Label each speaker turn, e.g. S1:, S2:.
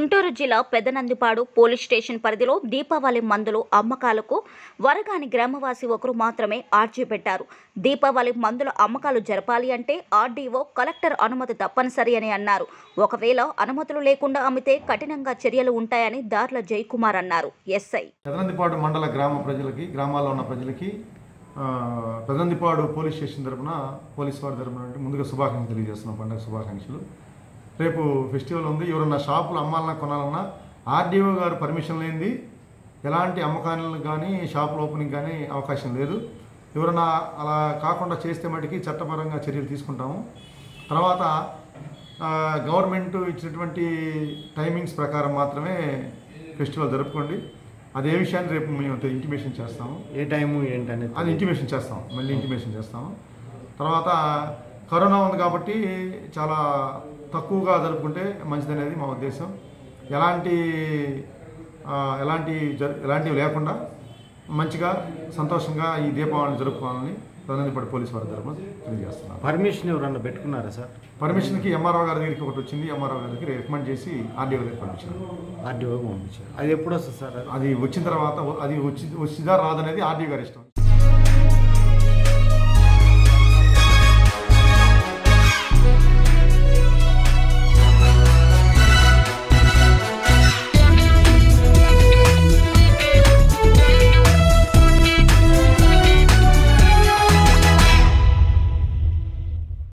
S1: గుంటూరు జిల్లా Pedanandipadu police station పరిధిలో దీపావళి మందులు అమ్మకాలకు వరగాని గ్రామవాసి ఒకరు మాత్రమే ఆర్జీ పెట్టారు దీపావళి మందుల అమ్మకాలు జరపాలి అంటే ఆర్డీఓ కలెక్టర్ అనుమతి తప్పనిసరి అని అన్నారు ఒకవేళ అనుమతులు లేకుండా అమ్మితే కఠినంగా చర్యలు ఉంటాయని దార్ల జయకుమార్ అన్నారు ఎస్ఐ
S2: పెదనందిపాడు మండల గ్రామ ప్రజలకి గ్రామాల్లో ఉన్న ప్రజలకి ఆ, పెదనందిపాడు పోలీస్ స్టేషన్ తరపున పోలీస్ వారి తరపున నుండి ముందుగా శుభాకాంక్షలు తెలియజేస్తున్నాం పండుగ శుభాకాంక్షలు రేపు ఫెస్టివల్ ఉంది ఎవరన్నా షాపులు అమ్మాలన్నా కొనాలన్నా ఆర్డీఓ గారు పర్మిషన్ లేనిది ఎలాంటి అమ్మకాలకు కానీ షాపుల ఓపెనింగ్ కానీ అవకాశం లేదు ఎవరన్నా అలా కాకుండా చేస్తే మటుకి చట్టపరంగా చర్యలు తీసుకుంటాము తర్వాత ఆ, గవర్నమెంట్ ఇచ్చినటువంటి టైమింగ్స్ ప్రకారం మాత్రమే ఫెస్టివల్ జరుపుకోండి అదే విషయాన్ని రేపు మేము ఇంటిమేషన్ చేస్తాము
S3: ఏ టైము ఏంటనేది
S2: అది ఇంటిమేషన్ చేస్తాం మళ్ళీ ఇంటిమేషన్ చేస్తాము తర్వాత కరోనా ఉంది కాబట్టి చాలా తక్కువగా జరుపుకుంటే మంచిదనేది మా ఉద్దేశం ఎలాంటి ఆ, ఎలాంటి జరు ఎలాంటివి లేకుండా మంచిగా సంతోషంగా ఈ దీపావళిని జరుపుకోవాలని ప్రధానపడి పోలీసు వారి తరఫున తెలియజేస్తున్నాను
S3: పర్మిషన్ ఎవరన్నా పెట్టుకున్నారా సార్
S2: పర్మిషన్కి ఎంఆర్ఓ గారి దగ్గరికి ఒకటి వచ్చింది ఎంఆర్ఓ గారికి రికమెండ్ చేసి ఆర్డీఓ గారికి పంపించాను
S3: ఆర్డీఓ పంపించారు అది ఎప్పుడు వస్తుంది సార్ అది?
S2: అది వచ్చిన తర్వాత అది వచ్చి వచ్చిందా రాదనేది ఆర్డీఓ గారి ఇష్టం